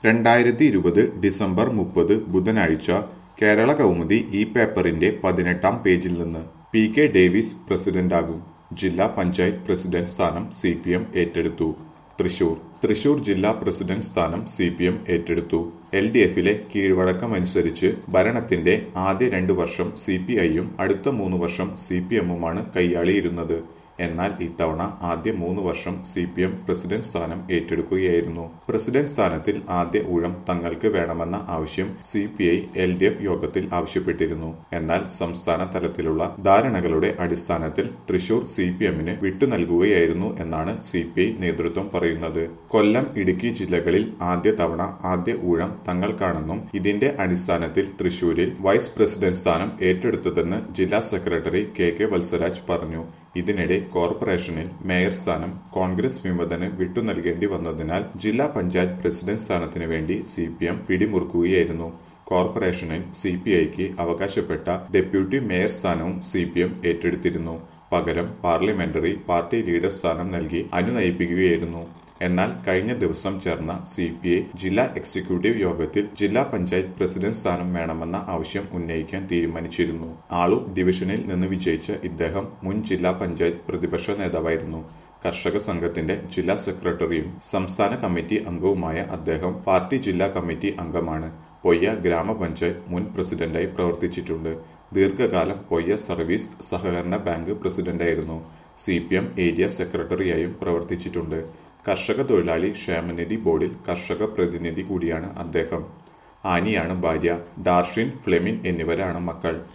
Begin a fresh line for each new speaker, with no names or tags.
രണ്ടായിരത്തി ഇരുപത് ഡിസംബർ മുപ്പത് ബുധനാഴ്ച കേരള കൗമുദി ഈ പേപ്പറിന്റെ പതിനെട്ടാം പേജിൽ നിന്ന് പി കെ ഡേവിസ് പ്രസിഡന്റാകും ജില്ലാ പഞ്ചായത്ത് പ്രസിഡന്റ് സ്ഥാനം സി പി എം ഏറ്റെടുത്തു തൃശൂർ തൃശൂർ ജില്ലാ പ്രസിഡന്റ് സ്ഥാനം സി പി എം ഏറ്റെടുത്തു എൽ ഡി എഫിലെ കീഴ്വഴക്കമനുസരിച്ച് ഭരണത്തിന്റെ ആദ്യ രണ്ടു വർഷം സി പി ഐയും അടുത്ത മൂന്ന് വർഷം സി പി എമ്മുമാണ് കൈയാളിയിരുന്നത് എന്നാൽ ഇത്തവണ ആദ്യ മൂന്ന് വർഷം സി പി എം പ്രസിഡന്റ് സ്ഥാനം ഏറ്റെടുക്കുകയായിരുന്നു പ്രസിഡന്റ് സ്ഥാനത്തിൽ ആദ്യ ഊഴം തങ്ങൾക്ക് വേണമെന്ന ആവശ്യം C P I L D F യോഗത്തിൽ ആവശ്യപ്പെട്ടിരുന്നു എന്നാൽ സംസ്ഥാന തലത്തിലുള്ള ധാരണകളുടെ അടിസ്ഥാനത്തിൽ തൃശൂർ സി പി എമ്മിന് വിട്ടു നൽകുകയായിരുന്നു എന്നാണ് സി പി ഐ നേതൃത്വം പറയുന്നത് കൊല്ലം ഇടുക്കി ജില്ലകളിൽ ആദ്യ തവണ ആദ്യ ഊഴം തങ്ങൾക്കാണെന്നും ഇതിന്റെ അടിസ്ഥാനത്തിൽ തൃശൂരിൽ വൈസ് പ്രസിഡന്റ് സ്ഥാനം ഏറ്റെടുത്തതെന്ന് ജില്ലാ സെക്രട്ടറി കെ കെ വത്സരാജ് പറഞ്ഞു ഇതിനിടെ കോർപ്പറേഷനിൽ മേയർ സ്ഥാനം കോൺഗ്രസ് വിമതന് വിട്ടു നൽകേണ്ടി വന്നതിനാൽ ജില്ലാ പഞ്ചായത്ത് പ്രസിഡന്റ് സ്ഥാനത്തിനു വേണ്ടി സി പി എം പിടിമുറുക്കുകയായിരുന്നു കോർപ്പറേഷനിൽ സി പി ഐക്ക് അവകാശപ്പെട്ട ഡെപ്യൂട്ടി മേയർ സ്ഥാനവും സി പി എം ഏറ്റെടുത്തിരുന്നു പകരം പാർലമെന്ററി പാർട്ടി ലീഡർ സ്ഥാനം നൽകി അനുനയിപ്പിക്കുകയായിരുന്നു എന്നാൽ കഴിഞ്ഞ ദിവസം ചേർന്ന സി പി ഐ ജില്ലാ എക്സിക്യൂട്ടീവ് യോഗത്തിൽ ജില്ലാ പഞ്ചായത്ത് പ്രസിഡന്റ് സ്ഥാനം വേണമെന്ന ആവശ്യം ഉന്നയിക്കാൻ തീരുമാനിച്ചിരുന്നു ആളു ഡിവിഷനിൽ നിന്ന് വിജയിച്ച ഇദ്ദേഹം മുൻ ജില്ലാ പഞ്ചായത്ത് പ്രതിപക്ഷ നേതാവായിരുന്നു കർഷക സംഘത്തിന്റെ ജില്ലാ സെക്രട്ടറിയും സംസ്ഥാന കമ്മിറ്റി അംഗവുമായ അദ്ദേഹം പാർട്ടി ജില്ലാ കമ്മിറ്റി അംഗമാണ് പൊയ്യ ഗ്രാമപഞ്ചായത്ത് മുൻ പ്രസിഡന്റായി പ്രവർത്തിച്ചിട്ടുണ്ട് ദീർഘകാലം പൊയ്യ സർവീസ് സഹകരണ ബാങ്ക് പ്രസിഡന്റായിരുന്നു സി പി എം ഏരിയ സെക്രട്ടറിയായും പ്രവർത്തിച്ചിട്ടുണ്ട് കർഷക തൊഴിലാളി ക്ഷേമനിധി ബോർഡിൽ കർഷക പ്രതിനിധി കൂടിയാണ് അദ്ദേഹം ആനിയാണ് ഭാര്യ ഡാർഷിൻ ഫ്ലെമിൻ എന്നിവരാണ് മക്കൾ